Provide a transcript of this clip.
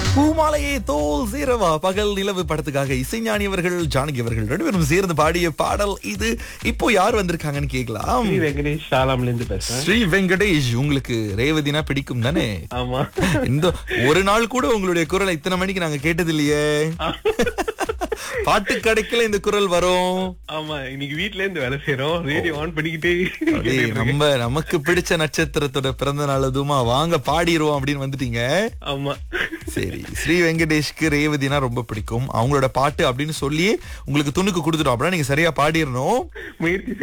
பூமாலையே தோல் சேரவா பகல் நிலவு படத்துக்காக இசைஞானி அவர்கள் ஜானகி அவர்கள் ரெண்டு பேரும் சேர்ந்து பாடிய பாடல் இது இப்போ யார் வந்திருக்காங்கன்னு கேட்கலாம் ஸ்ரீ வெங்கடேஷ் ஷாலாம்ல இருந்து பேசுறேன் ஸ்ரீ வெங்கடேஷ் உங்களுக்கு ரேவதினா பிடிக்கும் தானே ஆமா இந்த ஒரு நாள் கூட உங்களுடைய குரலை இத்தனை மணிக்கு நாங்க கேட்டது இல்லையே பாட்டு கடைக்குல இந்த குரல் வரும் ஆமா இன்னைக்கு வீட்ல இருந்து வேலை செய்யறோம் ரேடியோ ஆன் பண்ணிக்கிட்டே அப்படியே கேட்டுட்டு இருக்கேன். நம்ம நமக்கு பிடிச்ச நட்சத்திரத்தோட பிறந்த நாள் அதுமா வாங்க பாடிடுவோம் அப்படின்னு வந்துட்டீங்க ஆமா சரி ஸ்ரீ வெங்கடேஷ்க்கு ரேவதினா ரொம்ப பிடிக்கும் அவங்களோட பாட்டு அப்படின்னு சொல்லி உங்களுக்கு துணுக்கு கொடுத்துட்டோம் அப்படின்னா நீங்க சரியா பாடிடணும் முயற்சி